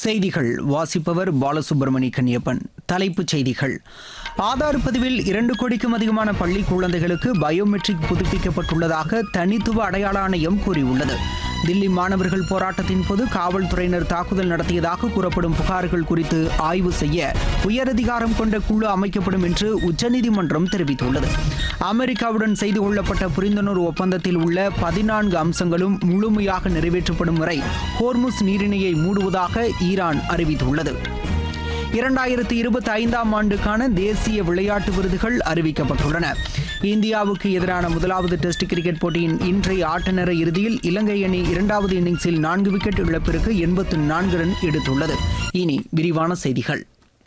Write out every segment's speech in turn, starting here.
செய்திகள் வாசிப்பவர் பாலசுப்ரமணி கன்னியப்பன் தலைப்புச் செய்திகள் ஆதார் பதிவில் இரண்டு கோடிக்கும் அதிகமான பள்ளி குழந்தைகளுக்கு பயோமெட்ரிக் புதுப்பிக்கப்பட்டுள்ளதாக தனித்துவ அடையாள ஆணையம் கூறியுள்ளது தில்லி மாணவர்கள் போராட்டத்தின் போது காவல்துறையினர் தாக்குதல் நடத்தியதாக கூறப்படும் புகார்கள் குறித்து ஆய்வு செய்ய உயரதிகாரம் கொண்ட குழு அமைக்கப்படும் என்று உச்சநீதிமன்றம் தெரிவித்துள்ளது அமெரிக்காவுடன் செய்து கொள்ளப்பட்ட புரிந்துணர்வு ஒப்பந்தத்தில் உள்ள பதினான்கு அம்சங்களும் முழுமையாக நிறைவேற்றப்படும் வரை ஹோர்முஸ் நீரிணையை மூடுவதாக ஈரான் அறிவித்துள்ளது இரண்டாயிரத்தி இருபத்தி ஐந்தாம் ஆண்டுக்கான தேசிய விளையாட்டு விருதுகள் அறிவிக்கப்பட்டுள்ளன இந்தியாவுக்கு எதிரான முதலாவது டெஸ்ட் கிரிக்கெட் போட்டியின் இன்றைய ஆட்ட நேர இறுதியில் இலங்கை அணி இரண்டாவது இன்னிங்ஸில் நான்கு விக்கெட் இழப்பிற்கு எண்பத்து நான்கு ரன் எடுத்துள்ளது இனி விரிவான செய்திகள்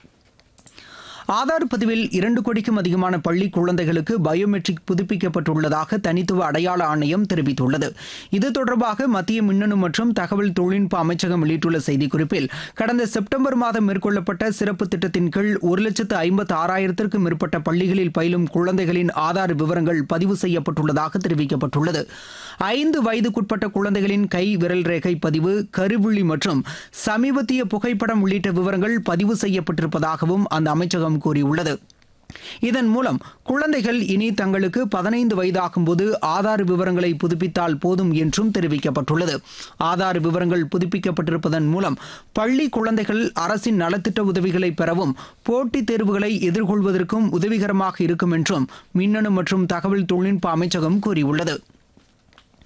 ஆதார் பதிவில் இரண்டு கோடிக்கும் அதிகமான பள்ளி குழந்தைகளுக்கு பயோமெட்ரிக் புதுப்பிக்கப்பட்டுள்ளதாக தனித்துவ அடையாள ஆணையம் தெரிவித்துள்ளது இது தொடர்பாக மத்திய மின்னணு மற்றும் தகவல் தொழில்நுட்ப அமைச்சகம் வெளியிட்டுள்ள செய்திக்குறிப்பில் கடந்த செப்டம்பர் மாதம் மேற்கொள்ளப்பட்ட சிறப்பு திட்டத்தின் கீழ் ஒரு லட்சத்து ஐம்பத்து ஆறாயிரத்திற்கும் மேற்பட்ட பள்ளிகளில் பயிலும் குழந்தைகளின் ஆதார் விவரங்கள் பதிவு செய்யப்பட்டுள்ளதாக தெரிவிக்கப்பட்டுள்ளது ஐந்து வயதுக்குட்பட்ட குழந்தைகளின் கை விரல் ரேகை பதிவு கருவிழி மற்றும் சமீபத்திய புகைப்படம் உள்ளிட்ட விவரங்கள் பதிவு செய்யப்பட்டிருப்பதாகவும் அந்த அமைச்சகம் கூறியுள்ளது இதன் மூலம் குழந்தைகள் இனி தங்களுக்கு பதினைந்து வயதாகும்போது ஆதார் விவரங்களை புதுப்பித்தால் போதும் என்றும் தெரிவிக்கப்பட்டுள்ளது ஆதார் விவரங்கள் புதுப்பிக்கப்பட்டிருப்பதன் மூலம் பள்ளி குழந்தைகள் அரசின் நலத்திட்ட உதவிகளை பெறவும் போட்டித் தேர்வுகளை எதிர்கொள்வதற்கும் உதவிகரமாக இருக்கும் என்றும் மின்னணு மற்றும் தகவல் தொழில்நுட்ப அமைச்சகம் கூறியுள்ளது